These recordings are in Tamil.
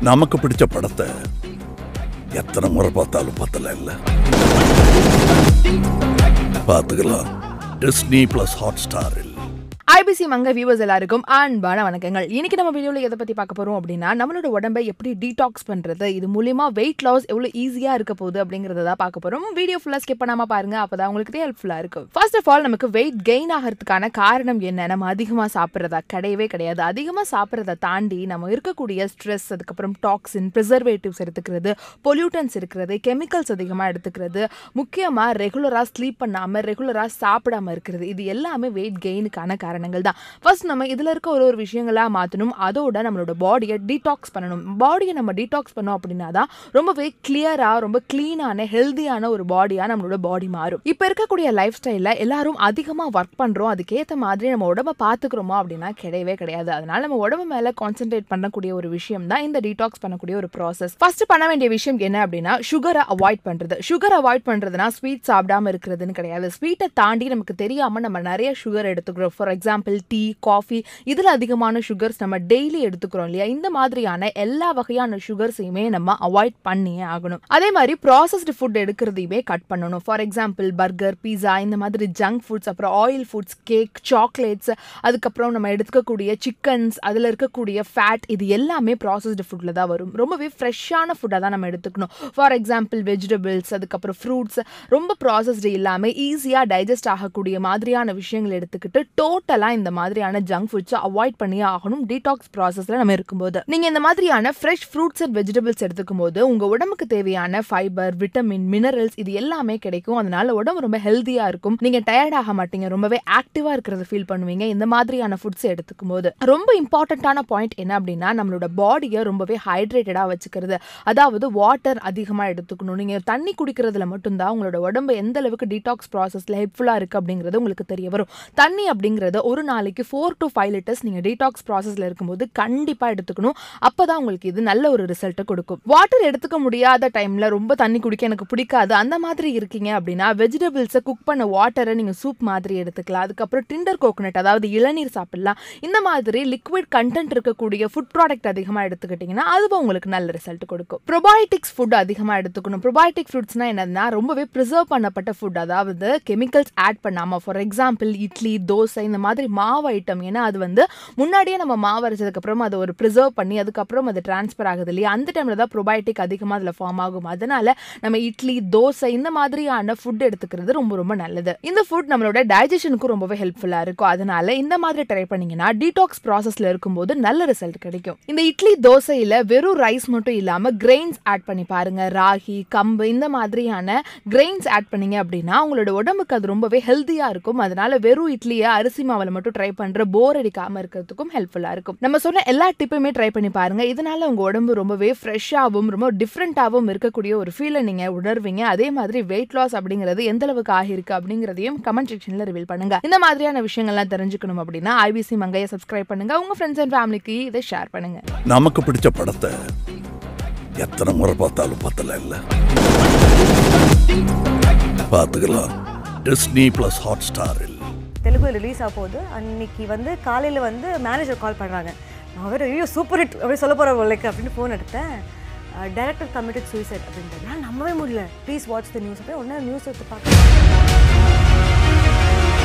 நமக்கு பிடிச்ச படத்தை எத்தனை முறை பார்த்தாலும் பத்தல இல்ல பார்த்துக்கலாம் டிஸ்னி பிளஸ் ஹாட் ஸ்டாரில் ஐபிசி மங்க வியூவர்ஸ் எல்லாருக்கும் அன்பான வணக்கங்கள் இன்னைக்கு நம்ம வீடியோவில் எதை பற்றி பார்க்க போகிறோம் அப்படின்னா நம்மளோட உடம்பை எப்படி டீடாக்ஸ் பண்ணுறது இது மூலியமா வெயிட் லாஸ் எவ்வளோ ஈஸியாக இருக்க போகுது அப்படிங்கிறத தான் பார்க்க போகிறோம் வீடியோ ஃபுல்லாக ஸ்கிப் பண்ணாமல் பாருங்க அப்போ தான் உங்களுக்கு ஹெல்ப்ஃபுல்லாக இருக்கும் ஃபர்ஸ்ட் ஆஃப் ஆல் நமக்கு வெயிட் கெயின் ஆகிறதுக்கான காரணம் என்ன நம்ம அதிகமாக சாப்பிட்றதா கிடையவே கிடையாது அதிகமாக சாப்பிட்றத தாண்டி நம்ம இருக்கக்கூடிய ஸ்ட்ரெஸ் அதுக்கப்புறம் டாக்ஸின் ப்ரிசர்வேட்டிவ்ஸ் எடுத்துக்கிறது பொல்யூட்டன்ஸ் இருக்கிறது கெமிக்கல்ஸ் அதிகமாக எடுத்துக்கிறது முக்கியமாக ரெகுலராக ஸ்லீப் பண்ணாமல் ரெகுலராக சாப்பிடாம இருக்கிறது இது எல்லாமே வெயிட் கெயினுக்கான காரணங்கள் தான் ஃபர்ஸ்ட் நம்ம இதில் இருக்க ஒரு ஒரு விஷயங்களாக மாற்றணும் அதோட நம்மளோட பாடியை டீடாக்ஸ் பண்ணணும் பாடியை நம்ம டீடாக்ஸ் பண்ணோம் அப்படின்னா தான் ரொம்பவே கிளியராக ரொம்ப க்ளீனான ஹெல்தியான ஒரு பாடியாக நம்மளோட பாடி மாறும் இப்போ இருக்கக்கூடிய லைஃப் ஸ்டைலில் எல்லாரும் அதிகமாக ஒர்க் பண்ணுறோம் அதுக்கேற்ற மாதிரி நம்ம உடம்ப பார்த்துக்கிறோமா அப்படின்னா கிடையவே கிடையாது அதனால நம்ம உடம்பு மேலே கான்சென்ட்ரேட் பண்ணக்கூடிய ஒரு விஷயம் தான் இந்த டீடாக்ஸ் பண்ணக்கூடிய ஒரு ப்ராசஸ் ஃபர்ஸ்ட் பண்ண வேண்டிய விஷயம் என்ன அப்படின்னா சுகரை அவாய்ட் பண்ணுறது சுகர் அவாய்ட் பண்ணுறதுனா ஸ்வீட் சாப்பிடாம இருக்கிறதுன்னு கிடையாது ஸ்வீட்டை தாண்டி நமக்கு தெரியாமல் நம்ம நிறைய சுகர் எடுத்துக்கிறோம் ஃபார் எக்ஸாம்பிள் டீ காஃபி இதில் அதிகமான சுகர்ஸ் நம்ம டெய்லி எடுத்துக்கிறோம் இல்லையா இந்த மாதிரியான எல்லா வகையான சுகர்ஸையுமே நம்ம அவாய்ட் பண்ணியே ஆகணும் அதே மாதிரி ப்ராசஸ்டு ஃபுட் எடுக்கிறதையுமே கட் பண்ணணும் ஃபார் எக்ஸாம்பிள் பர்கர் பீஸா இந்த மாதிரி ஜங்க் ஃபுட்ஸ் அப்புறம் ஆயில் ஃபுட்ஸ் கேக் சாக்லேட்ஸ் அதுக்கப்புறம் நம்ம எடுத்துக்கக்கூடிய சிக்கன்ஸ் அதில் இருக்கக்கூடிய ஃபேட் இது எல்லாமே ப்ராசஸ்டு ஃபுட்டில் தான் வரும் ரொம்பவே ஃப்ரெஷ்ஷான ஃபுட்டாக தான் நம்ம எடுத்துக்கணும் ஃபார் எக்ஸாம்பிள் வெஜிடபிள்ஸ் அதுக்கப்புறம் ஃப்ரூட்ஸ் ரொம்ப ப்ராசஸ்டு இல்லாமல் ஈஸியாக டைஜஸ்ட் ஆகக்கூடிய மாதிரியான விஷயங்கள் எடுத்துக்கிட்டு டோட்டலாக இந்த மாதிரியான ஜங்க் ஃபுட்ஸை அவாய்ட் பண்ணியே ஆகணும் டீடாக்ஸ் ப்ராசஸில் நம்ம இருக்கும்போது நீங்கள் இந்த மாதிரியான ஃப்ரெஷ் ஃப்ரூட்ஸ் அண்ட் வெஜிடபிள்ஸ் எடுத்துக்கும் போது உங்கள் உடம்புக்கு தேவையான ஃபைபர் விட்டமின் மினரல்ஸ் இது எல்லாமே கிடைக்கும் அதனால உடம்பு ரொம்ப ஹெல்த்தியாக இருக்கும் நீங்கள் டயர்ட் ஆக மாட்டீங்க ரொம்பவே ஆக்டிவாக இருக்கிறத ஃபீல் பண்ணுவீங்க இந்த மாதிரியான ஃபுட்ஸ் எடுத்துக்கும் போது ரொம்ப இம்பார்ட்டண்ட்டான பாயிண்ட் என்ன அப்படின்னா நம்மளோட பாடியை ரொம்பவே ஹைட்ரேட்டடாக வச்சுக்கிறது அதாவது வாட்டர் அதிகமாக எடுத்துக்கணும் நீங்கள் தண்ணி குடிக்கிறதுல மட்டும்தான் உங்களோட உடம்பு எந்த அளவுக்கு டீடாக்ஸ் ப்ராசஸில் ஹெல்ப்ஃபுல்லாக இருக்குது அப்படிங்கிறது உங்களுக்கு தெரிய வரும் தண்ணி அப்படிங்கிறது ஒரு நாளைக்கு ஃபோர் டு ஃபைவ் லிட்டர்ஸ் நீங்கள் டீடாக்ஸ் ப்ராசஸில் இருக்கும்போது கண்டிப்பாக எடுத்துக்கணும் அப்போ தான் உங்களுக்கு இது நல்ல ஒரு ரிசல்ட்டை கொடுக்கும் வாட்டர் எடுத்துக்க முடியாத டைமில் ரொம்ப தண்ணி குடிக்க எனக்கு பிடிக்காது அந்த மாதிரி இருக்கீங்க அப்படின்னா வெஜிடபிள்ஸை குக் பண்ண வாட்டரை நீங்கள் சூப் மாதிரி எடுத்துக்கலாம் அதுக்கப்புறம் டிண்டர் கோகோனட் அதாவது இளநீர் சாப்பிடலாம் இந்த மாதிரி லிக்விட் கண்டென்ட் இருக்கக்கூடிய ஃபுட் ப்ராடக்ட் அதிகமாக எடுத்துக்கிட்டிங்கன்னா அதுவும் உங்களுக்கு நல்ல ரிசல்ட் கொடுக்கும் ப்ரொபயோட்டிக்ஸ் ஃபுட் அதிகமாக எடுத்துக்கணும் ப்ரொபயோட்டிக் ஃப்ரூட்ஸ்னா என்னன்னா ரொம்பவே ப்ரிசர்வ் பண்ணப்பட்ட ஃபுட் அதாவது கெமிக்கல்ஸ் ஆட் பண்ணாமல் ஃபார் எக்ஸாம்பிள் இட்லி தோசை இந்த மாதிரி மாவு ஐட்டம் ஏன்னா அது வந்து முன்னாடியே நம்ம மாவு அரைச்சதுக்கப்புறம் அதை ஒரு ப்ரிசர்வ் பண்ணி அதுக்கப்புறம் அது ட்ரான்ஸ்ஃபர் ஆகுது இல்லையா அந்த டைமில் தான் ப்ரொபயோட்டிக் அதிகமாக அதில் ஃபார்ம் ஆகும் அதனால நம்ம இட்லி தோசை இந்த மாதிரியான ஃபுட் எடுத்துக்கிறது ரொம்ப ரொம்ப நல்லது இந்த ஃபுட் நம்மளோட டைஜஷனுக்கும் ரொம்பவே ஹெல்ப்ஃபுல்லாக இருக்கும் அதனால இந்த மாதிரி ட்ரை பண்ணீங்கன்னா டீடாக்ஸ் ப்ராசஸில் இருக்கும்போது நல்ல ரிசல்ட் கிடைக்கும் இந்த இட்லி தோசையில் வெறும் ரைஸ் மட்டும் இல்லாமல் கிரெயின்ஸ் ஆட் பண்ணி பாருங்க ராகி கம்பு இந்த மாதிரியான கிரெயின்ஸ் ஆட் பண்ணீங்க அப்படின்னா உங்களோட உடம்புக்கு அது ரொம்பவே ஹெல்த்தியாக இருக்கும் அதனால வெறும் இட்லியை அரிசி மாவில் மட்டும் ட்ரை பண்ணுற போர் அடிக்காமல் இருக்கிறதுக்கும் ஹெல்ப்ஃபுல்லாக இருக்கும் நம்ம சொன்ன எல்லா டிப்புமே ட்ரை பண்ணி பாருங்க இதனால உங்க உடம்பு ரொம்பவே ஃப்ரெஷ்ஷாகவும் ரொம்ப டிஃப்ரெண்ட்டாகவும் இருக்கக்கூடிய ஒரு ஃபீலை நீங்க உணர்வீங்க அதே மாதிரி வெயிட் லாஸ் அப்படிங்கிறது எந்த அளவுக்கு ஆகிருக்கு அப்படிங்கிறதையும் கமெண்ட் செக்ஷன்ல ரிவீல் பண்ணுங்க இந்த மாதிரியான விஷயங்கள்லாம் தெரிஞ்சுக்கணும் அப்படின்னா ஐபிசி மங்கையை சப்ஸ்கிரைப் பண்ணுங்க உங்க ஃப்ரெண்ட்ஸ் அண்ட் ஃபேமிலிக்கு இதை ஷேர் பண்ணுங்க நமக்கு பிடிச்ச படத்தை எத்தனை முறை பார்த்தாலும் பத்தல இல்ல பார்த்துக்கலாம் டிஸ்னி பிளஸ் ஹாட் ஸ்டாரில் தெலுங்கு ரிலீஸ் ஆக போகுது அன்னைக்கு வந்து காலையில் வந்து மேனேஜர் கால் பண்ணுறாங்க நான் வேறு ஐயோ சூப்பர் ஹிட் அப்படி சொல்ல போகிறேன் உங்களுக்கு அப்படின்னு ஃபோன் எடுத்தேன் டேரக்டர் கமிட்டட் சூசைட் அப்படின்ட்டு நான் நம்பவே முடியல ப்ளீஸ் வாட்ச் த நியூஸ் அப்படி உடனே நியூஸ் எடுத்து பார்க்க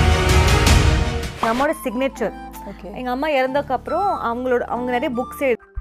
நம்மளோட சிக்னேச்சர் ஓகே எங்கள் அம்மா இறந்ததுக்கப்புறம் அவங்களோட அவங்க நிறைய புக்ஸ் எழு